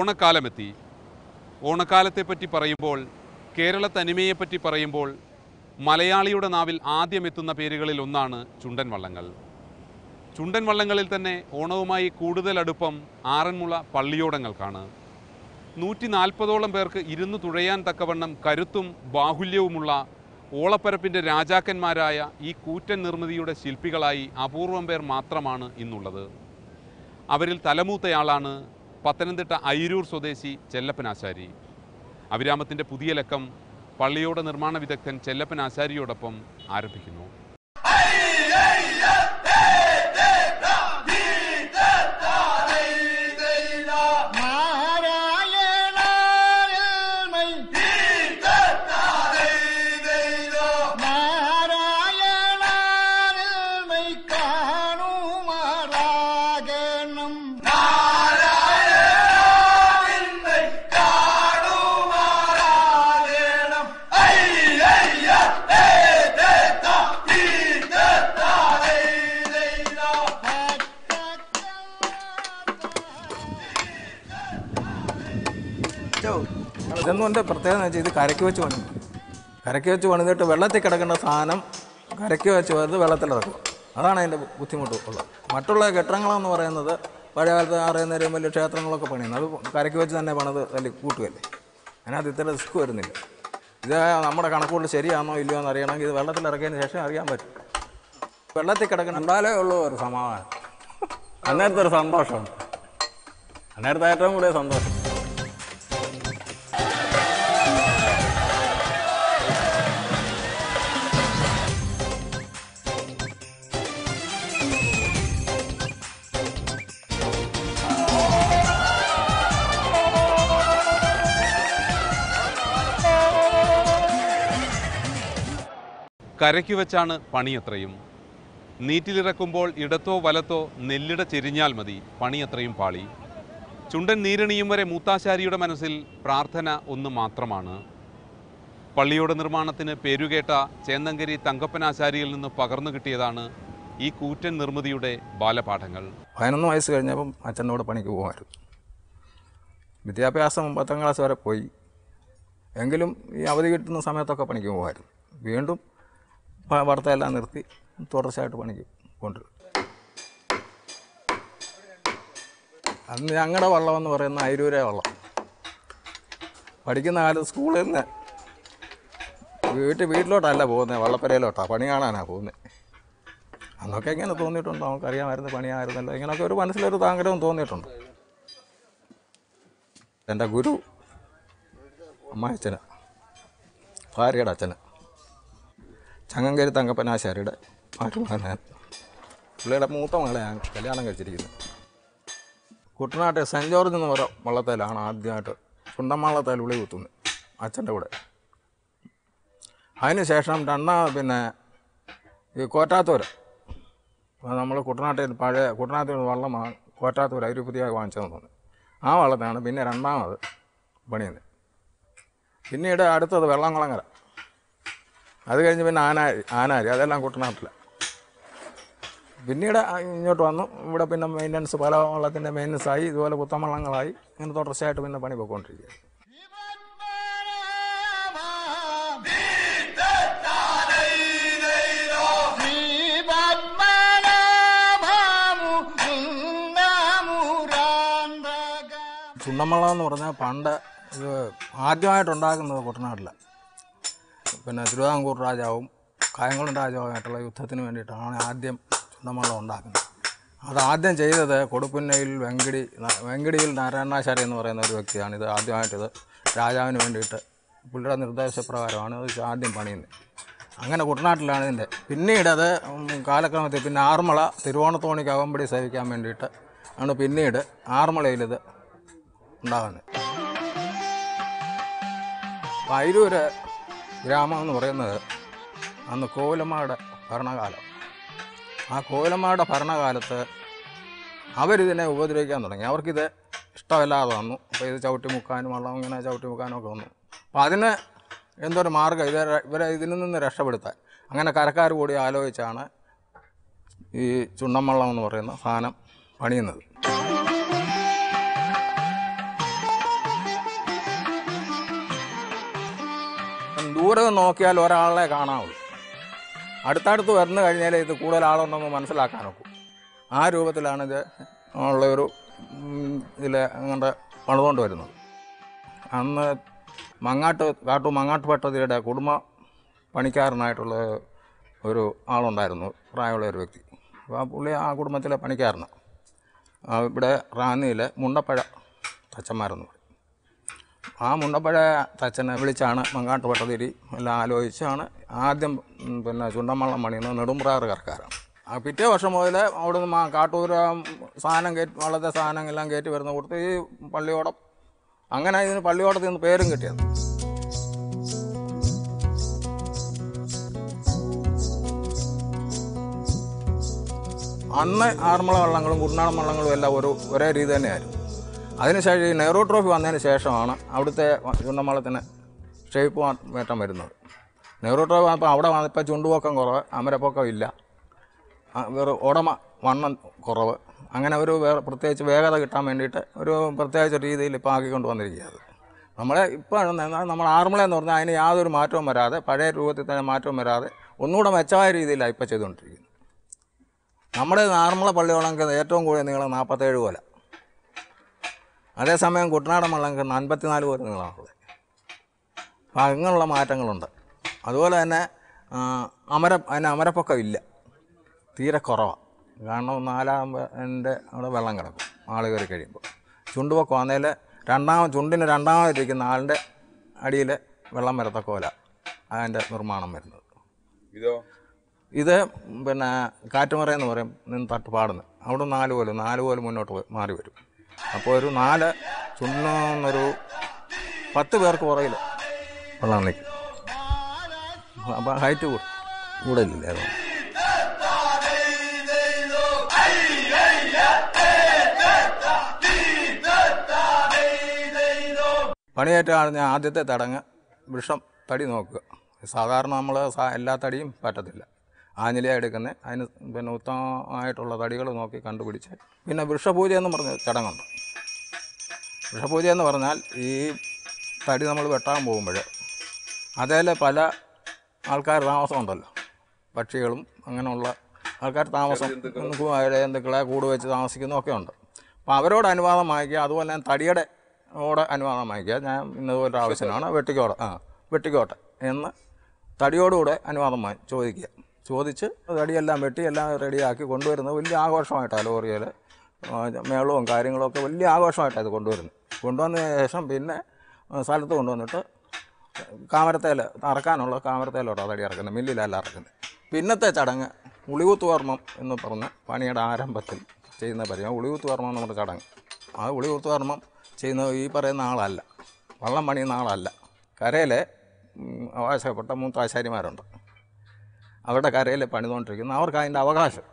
ഓണക്കാലമെത്തി ഓണക്കാലത്തെപ്പറ്റി പറയുമ്പോൾ കേരള തനിമയെപ്പറ്റി പറയുമ്പോൾ മലയാളിയുടെ നാവിൽ ആദ്യം എത്തുന്ന പേരുകളിൽ ഒന്നാണ് ചുണ്ടൻ വള്ളങ്ങൾ ചുണ്ടൻ വള്ളങ്ങളിൽ തന്നെ ഓണവുമായി കൂടുതൽ അടുപ്പം ആറന്മുള പള്ളിയോടങ്ങൾക്കാണ് നൂറ്റി നാൽപ്പതോളം പേർക്ക് ഇരുന്ന് തുഴയാൻ തക്കവണ്ണം കരുത്തും ബാഹുല്യവുമുള്ള ഓളപ്പരപ്പിൻ്റെ രാജാക്കന്മാരായ ഈ കൂറ്റൻ നിർമ്മിതിയുടെ ശില്പികളായി അപൂർവം പേർ മാത്രമാണ് ഇന്നുള്ളത് അവരിൽ തലമൂത്തയാളാണ് പത്തനംതിട്ട അയിരൂർ സ്വദേശി ചെല്ലപ്പനാശാരി അവിരാമത്തിൻ്റെ പുതിയ ലക്കം പള്ളിയോട് നിർമ്മാണ വിദഗ്ധൻ ചെല്ലപ്പനാശാരിയോടൊപ്പം ആരംഭിക്കുന്നു നാരായണായൽമൈ നാരായണായൽമൈ കാണുമാറാകണം ഇതൊന്നും എൻ്റെ പ്രത്യേകത എന്ന് വെച്ചാൽ ഇത് കരയ്ക്ക് വെച്ച് പണിതു കരയ്ക്ക് വെച്ച് പണിതിട്ട് വെള്ളത്തിൽ കിടക്കേണ്ട സാധനം കരയ്ക്ക് വെച്ച് വന്ന് വെള്ളത്തിലിറക്കും അതാണ് അതിൻ്റെ ബുദ്ധിമുട്ട് ഉള്ളത് മറ്റുള്ള കെട്ടിടങ്ങളെന്ന് പറയുന്നത് പഴയ കാലത്ത് അറിയുന്നവരും വലിയ ക്ഷേത്രങ്ങളൊക്കെ പണിയുന്നത് അത് കരയ്ക്ക് വെച്ച് തന്നെ പണിത് തല്ലി കൂട്ടുകയല്ലേ അതിനകത്ത് ഇത്ര റിസ്ക് വരുന്നില്ല ഇത് നമ്മുടെ കണക്കുകൂടൽ ശരിയാണോ ഇല്ലയോ എന്ന് അറിയണമെങ്കിൽ ഇത് വെള്ളത്തിലിറക്കിയതിന് ശേഷം അറിയാൻ പറ്റും വെള്ളത്തിൽ കിടക്കണം എന്തായാലേ ഉള്ളൂ ഒരു സമാധാനം അന്നേരത്തെ ഒരു സന്തോഷം അന്നേരത്തെ ഏറ്റവും കൂടുതൽ സന്തോഷം കരയ്ക്ക് വെച്ചാണ് പണിയത്രയും നീറ്റിലിറക്കുമ്പോൾ ഇടത്തോ വലത്തോ നെല്ലിട ചെരിഞ്ഞാൽ മതി പണിയത്രയും പാളി ചുണ്ടൻ നീരണിയും വരെ മൂത്താശാരിയുടെ മനസ്സിൽ പ്രാർത്ഥന ഒന്ന് മാത്രമാണ് പള്ളിയോട് നിർമ്മാണത്തിന് പേരുകേട്ട ചേന്നങ്കരി തങ്കപ്പനാശാരിയിൽ നിന്ന് പകർന്നു കിട്ടിയതാണ് ഈ കൂറ്റൻ നിർമ്മിതിയുടെ ബാലപാഠങ്ങൾ പതിനൊന്ന് വയസ്സ് കഴിഞ്ഞപ്പം അച്ഛൻ്റെ കൂടെ പണിക്ക് പോകുമായിരുന്നു വിദ്യാഭ്യാസം പത്താം ക്ലാസ് വരെ പോയി എങ്കിലും ഈ അവധി കിട്ടുന്ന സമയത്തൊക്കെ പണിക്ക് പോകുമായിരുന്നു വീണ്ടും പ- പഠിത്തമെല്ലാം നിർത്തി തുടർച്ചയായിട്ട് പണിക്ക് കൊണ്ടുവരും അന്ന് ഞങ്ങളുടെ വള്ളം എന്ന് പറയുന്ന അയിരൂരെ വള്ളം പഠിക്കുന്ന കാലത്ത് സ്കൂളിൽ നിന്ന് വീട്ടിൽ വീട്ടിലോട്ടല്ല പോകുന്നത് വള്ളപ്പരയിലോട്ടാണ് പണി കാണാനാണ് പോകുന്നത് അന്നൊക്കെ ഇങ്ങനെ തോന്നിയിട്ടുണ്ട് നമുക്കറിയാമായിരുന്നു പണിയായിരുന്നല്ലോ ഇങ്ങനെയൊക്കെ ഒരു മനസ്സിലൊരു താങ്കരവും തോന്നിയിട്ടുണ്ട് എൻ്റെ ഗുരു അമ്മായച്ചന് ഭാര്യയുടെ അച്ഛന് ചങ്ങങ്കരി തങ്കപ്പനാശാരിയുടെ മാറ്റുമാനാൻ പുള്ളിയുടെ മൂത്ത മകളെ ഞാൻ കല്യാണം കഴിച്ചിരിക്കുന്നത് കുട്ടനാട്ടെ സെൻറ്റ് ജോർജ് എന്ന് പറയുന്ന വള്ളത്തേലാണ് ആദ്യമായിട്ട് ചുണ്ടൻവള്ളത്തേൽ ഉളി കുത്തുന്നത് അച്ഛൻ്റെ കൂടെ അതിന് ശേഷം രണ്ടാം പിന്നെ ഈ കോറ്റാത്തൂര് നമ്മൾ കുട്ടനാട്ടിൽ പഴയ കുട്ടനാട്ടിൽ വള്ളം വാ- കോറ്റാത്തൂർ അതിൽ പുതിയ വാങ്ങിച്ചതെന്ന് തോന്നുന്നു ആ വള്ളത്തിനാണ് പിന്നെ രണ്ടാമത് പണിയുന്നത് പിന്നീട് അടുത്തത് വെള്ളംകുളങ്ങര അത് കഴിഞ്ഞ് പിന്നെ ആനാരി ആനാരി അതെല്ലാം കുട്ടനാട്ടിലാണ് പിന്നീട് ആ ഇങ്ങോട്ട് വന്നു ഇവിടെ പിന്നെ മെയിൻ്റനൻസ് പല വള്ളത്തിൻ്റെ മെയിൻ്റനൻസ് ആയി ഇതുപോലെ പുത്തൻവള്ളങ്ങളായി ഇങ്ങനെ തുടർച്ചയായിട്ട് പിന്നെ പണി പോയിക്കൊണ്ടിരിക്കുക ചുണ്ടൻവള്ളം എന്ന് പറഞ്ഞാൽ പണ്ട് ഇത് ആദ്യമായിട്ടുണ്ടാക്കുന്നത് കുട്ടനാട്ടിലാണ് പിന്നെ തിരുവിതാംകൂർ രാജാവും കായംകുളം രാജാവുമായിട്ടുള്ള യുദ്ധത്തിന് വേണ്ടിയിട്ടാണ് ആദ്യം ചുണ്ടൻവള്ളം ഉണ്ടാക്കുന്നത് അത് ആദ്യം ചെയ്തത് കൊടുപ്പുന്നയിൽ വെങ്കടി വെങ്കടിയിൽ നാരായണാചാര്യ എന്ന് പറയുന്ന ഒരു വ്യക്തിയാണ് ഇത് ആദ്യമായിട്ടിത് രാജാവിന് വേണ്ടിയിട്ട് പുള്ളിയുടെ നിർദ്ദേശപ്രകാരമാണ് ഇത് ആദ്യം പണിയുന്നത് അങ്ങനെ കുട്ടനാട്ടിലാണ് ഇതിൻ്റെ പിന്നീട് അത് ഉം, കാലക്രമത്തിൽ പിന്നെ ആറന്മുള തിരുവോണത്തോണിക്ക് അകമ്പടി സേവിക്കാൻ വേണ്ടിയിട്ട് ആണ് പിന്നീട് ആറന്മുളയിലിത് ഉണ്ടാകുന്നത് പൈരൂര് ഗ്രാമം എന്ന് പറയുന്നത് അന്ന് കോലമ്മയുടെ ഭരണകാലം ആ കോലമ്മയുടെ ഭരണകാലത്ത് അവരിതിനെ ഉപദ്രവിക്കാൻ തുടങ്ങി അവർക്കിത് ഇഷ്ടമല്ലാതെ വന്നു അപ്പോൾ ഇത് ചവിട്ടി മുക്കാനും വള്ളം ഇങ്ങനെ ചവിട്ടി മുക്കാനും ഒക്കെ വന്നു അപ്പോൾ അതിന് എന്തൊരു മാർഗ്ഗം ഇവരെ ഇവരെ ഇതിൽ നിന്ന് രക്ഷപ്പെടുത്താൻ അങ്ങനെ കരക്കാർ കൂടി ആലോചിച്ചാണ് ഈ ചുണ്ടൻവള്ളം എന്ന് പറയുന്ന സാധനം പണിയുന്നത് ദൂരെ നിന്ന് നോക്കിയാൽ ഒരാളെ കാണാവുള്ളൂ അടുത്തടുത്ത് വന്നു കഴിഞ്ഞാൽ ഇത് കൂടുതൽ ആളുണ്ടെന്ന് മനസ്സിലാക്കാനൊക്കും ആ രൂപത്തിലാണ് ഇത് ഉള്ള ഒരു ഇതിൽ അങ്ങോട്ട് പണിതുകൊണ്ട് വരുന്നത് അന്ന് മങ്ങാട്ട് കാട്ടു മങ്ങാട്ട് ഭട്ടതിയുടെ കുടുംബ പണിക്കാരനായിട്ടുള്ള ഒരു ആളുണ്ടായിരുന്നു പ്രായമുള്ള ഒരു വ്യക്തി അപ്പോൾ ആ പുള്ളി ആ കുടുംബത്തിലെ പണിക്കാരനാണ് ആ ഇവിടെ റാന്നിയിലെ മുണ്ടപ്പഴ തച്ചന്മാരെന്ന് പറയും ആ മുണ്ടപ്പഴ തച്ചനെ വിളിച്ചാണ് മങ്ങാട്ട് ഭട്ടതിരി എല്ലാം ആലോചിച്ചാണ് ആദ്യം ഉം, പിന്നെ ചുണ്ടമ്പള്ളം പണിയുന്നത് നെടുമ്പ്രാറ് കറക്കാരാണ് ആ പിറ്റേ വർഷം മുതൽ അവിടുന്ന് മാ കാട്ടൂർ ആ സാധനം കയറ്റി വള്ളത്തെ സാധനം എല്ലാം കയറ്റി വരുന്ന കൊടുത്ത് ഈ പള്ളിയോടം അങ്ങനെ ഇതിന് പള്ളിയോടത്തിൽ നിന്ന് പേരും കിട്ടിയത് അന്ന് ആറന്മുള വള്ളങ്ങളും കുട്ടനാടൻ വള്ളങ്ങളും എല്ലാം ഒരു ഒരേ രീതി തന്നെയായിരുന്നു അതിനുശേഷം ഈ നെഹ്റു ട്രോഫി വന്നതിന് ശേഷമാണ് അവിടുത്തെ ചുണ്ടമ്പളത്തിന് ഷേപ്പ് മാറ്റം വരുന്നത് നെഹ്റു ട്രോഫി വന്നപ്പോൾ അവിടെ വന്നപ്പോൾ ചുണ്ടുപൊക്കം കുറവ് അമരപ്പൊക്കം ഇല്ല ആ, വേറെ ഉടമ വണ്ണം കുറവ് അങ്ങനെ ഒരു വേറെ പ്രത്യേകിച്ച് വേഗത കിട്ടാൻ വേണ്ടിയിട്ട് ഒരു പ്രത്യേകിച്ച് രീതിയിൽ ഇപ്പോൾ ആക്കിക്കൊണ്ട് വന്നിരിക്കുകയാണ് നമ്മളെ ഇപ്പോൾ നമ്മൾ ആറന്മുള എന്ന് പറഞ്ഞാൽ അതിന് യാതൊരു മാറ്റവും വരാതെ പഴയ രൂപത്തിൽ തന്നെ മാറ്റവും വരാതെ ഒന്നുകൂടെ മെച്ചമായ രീതിയിലാണ് ഇപ്പോൾ ചെയ്തുകൊണ്ടിരിക്കുന്നത് നമ്മുടെ ആറന്മുള പള്ളിയോളങ്ങൾക്ക് ഏറ്റവും കൂടുതൽ നീളം നാൽപ്പത്തേഴ് കോല അതേസമയം കുട്ടനാടൻ വള്ളങ്ങൾക്ക് അൻപത്തിനാല് കോല നീളമാണുള്ളത് അപ്പോൾ അങ്ങനെയുള്ള മാറ്റങ്ങളുണ്ട് അതുപോലെ തന്നെ ആ, അമര അതിന് അമരപ്പൊക്കം ഇല്ല തീരെ കുറവാണ് കാരണം നാലാകുമ്പോൾ എൻ്റെ അവിടെ വെള്ളം കിടക്കും ആൾ കയറി കഴിയുമ്പോൾ ചുണ്ടുപൊക്കം ആണെങ്കിൽ രണ്ടാമത് ചുണ്ടിന് രണ്ടാമതിരിക്കുന്ന ആളിൻ്റെ അടിയിൽ വെള്ളം വരത്തക്ക പോലെ അതിൻ്റെ നിർമ്മാണം വരുന്നത് ഇതോ ഇത് പിന്നെ കാറ്റുമറ എന്ന് പറയും നിന്ന് തട്ടുപാടുന്നത് അവിടെ നാല് പോലെ നാല് പോലെ മുന്നോട്ട് പോയി- മാറി വരും അപ്പോൾ ഒരു നാല് ചുണ്ടൊന്നൊരു പത്ത് പേർക്ക് പുറകിൽ വെള്ളം നിൽക്കും അപ്പോൾ ഹൈറ്റ് കൂടും കൂടുതലില്ല അതുകൊണ്ട് പണിയേറ്റ ആളിന് ആദ്യത്തെ തടങ്ങ് വൃക്ഷം തടി നോക്കുക സാധാരണ നമ്മൾ എല്ലാ തടിയും പറ്റത്തില്ല ആഞ്ഞിലിയ എടുക്കുന്നത് അതിന് പിന്നെ ഉത്തമമായിട്ടുള്ള തടികൾ നോക്കി കണ്ടുപിടിച്ച് പിന്നെ വൃക്ഷപൂജ എന്ന് പറഞ്ഞ ചടങ്ങുണ്ട് വൃക്ഷപൂജ എന്ന് പറഞ്ഞാൽ ഈ തടി നമ്മൾ വെട്ടാൻ പോകുമ്പോൾ അതേൽ പല ആൾക്കാർ താമസമുണ്ടല്ലോ പക്ഷികളും അങ്ങനെയുള്ള ആൾക്കാർ താമസം ജന്തുക്കളെ കൂട് വെച്ച് താമസിക്കുന്നതൊക്കെ ഉണ്ട് അപ്പോൾ അവരോട് അനുവാദം വാങ്ങിക്കുക അതുപോലെ തന്നെ തടിയുടെ ഓടെ അനുവാദം വാങ്ങിക്കുക ഞാൻ ഇന്നതുപോലെ ആവശ്യമാണ് വെട്ടിക്കോട്ടെ ആ വെട്ടിക്കോട്ടെ എന്ന് തടിയോടുകൂടെ അനുവാദം വാങ്ങി ചോദിക്കുക ചോദിച്ച് തടിയെല്ലാം വെട്ടി എല്ലാം റെഡിയാക്കി കൊണ്ടുവരുന്നത് വലിയ ആഘോഷമായിട്ടാണ് ലോറിയിൽ മേളവും കാര്യങ്ങളൊക്കെ വലിയ ആഘോഷമായിട്ടാണ് ഇത് കൊണ്ടുവരുന്നത് കൊണ്ടുവന്നതിന് ശേഷം പിന്നെ ആ, സ്ഥലത്ത് കൊണ്ടുവന്നിട്ട് കാമരത്തേൽ അറക്കാനുള്ള കാമരത്തേലോട്ടാണ് തടി ഇറക്കുന്നത് മില്ലിലല്ല ഇറക്കുന്നത് പിന്നത്തെ ചടങ്ങ് ഉളികൂത്ത് വർമ്മം എന്ന് പറഞ്ഞ പണിയുടെ ആരംഭത്തിൽ ചെയ്യുന്ന പരിചയം ഉളികൂത്ത് വർമ്മം എന്ന് പറഞ്ഞ ചടങ്ങ് ആ ഉളികൂത്ത് വർമ്മം ചെയ്യുന്നത് ഈ പറയുന്ന ആളല്ല വള്ളം പണിയുന്ന ആളല്ല കരയിലെ ഉം, അവകാശപ്പെട്ട മൂത്താശാരിമാരുണ്ട് അവരുടെ കരയിൽ പണിതുകൊണ്ടിരിക്കുന്ന അവർക്ക് അതിൻ്റെ അവകാശം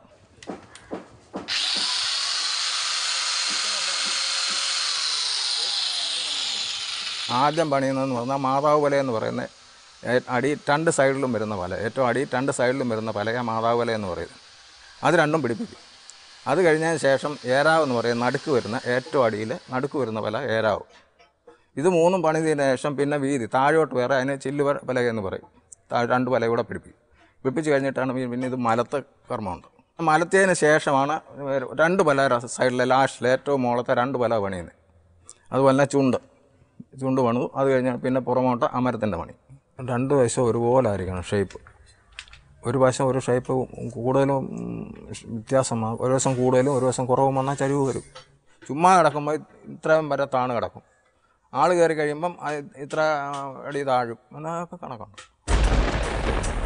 ആദ്യം പണിയുന്നതെന്ന് പറഞ്ഞാൽ മാതാവ് വല എന്ന് പറയുന്ന ഏ- അടി രണ്ട് സൈഡിലും വരുന്ന വല ഏറ്റവും അടി രണ്ട് സൈഡിലും വരുന്ന പലക മാതാവ് വല എന്ന് പറയുന്നത് അത് രണ്ടും പിടിപ്പിക്കും അത് കഴിഞ്ഞതിന് ശേഷം ഏരാവ് എന്ന് പറയുന്ന നടുക്ക് വരുന്ന ഏറ്റവും അടിയിൽ നടുക്ക് വരുന്ന വല ഏരാവ് ഇത് മൂന്നും പണിതിന് ശേഷം പിന്നെ വീതി താഴോട്ട് വേറെ അതിന് ചില്ല് വ- പലക എന്ന് പറയും താഴെ രണ്ട് പലക കൂടെ പിടിപ്പിക്കും പിടിപ്പിച്ച് കഴിഞ്ഞിട്ടാണ് പി- പിന്നെ ഇത് മലത്ത് കർമ്മമുണ്ട് മലത്തിയതിന് ശേഷമാണ് രണ്ട് പല സൈഡിലെ ലാസ്റ്റിൽ ഏറ്റവും മുകളത്തെ രണ്ട് പല പണിയുന്നത് അതുപോലെ തന്നെ ചുണ്ട് ചുണ്ട് പണിതു അത് കഴിഞ്ഞാൽ പിന്നെ പുറമോട്ട് അമരത്തിൻ്റെ പണി രണ്ട് വശം ഒരുപോലെ ആയിരിക്കണം ഷേപ്പ് ഒരു വശം ഒരു ഷേപ്പ് കൂടുതലും ഉം, വ്യത്യാസമാകും ഒരു വശം കൂടുതലും ഒരു വശം കുറവും വന്നാൽ ചരിവ് വരും ചുമ്മാ കിടക്കുമ്പോൾ ഇത്രയും വരെ താണ് കിടക്കും ആൾ കയറി കഴിയുമ്പം അത് ഇത്ര അടി താഴും എന്നൊക്കെ കണക്കുണ്ട്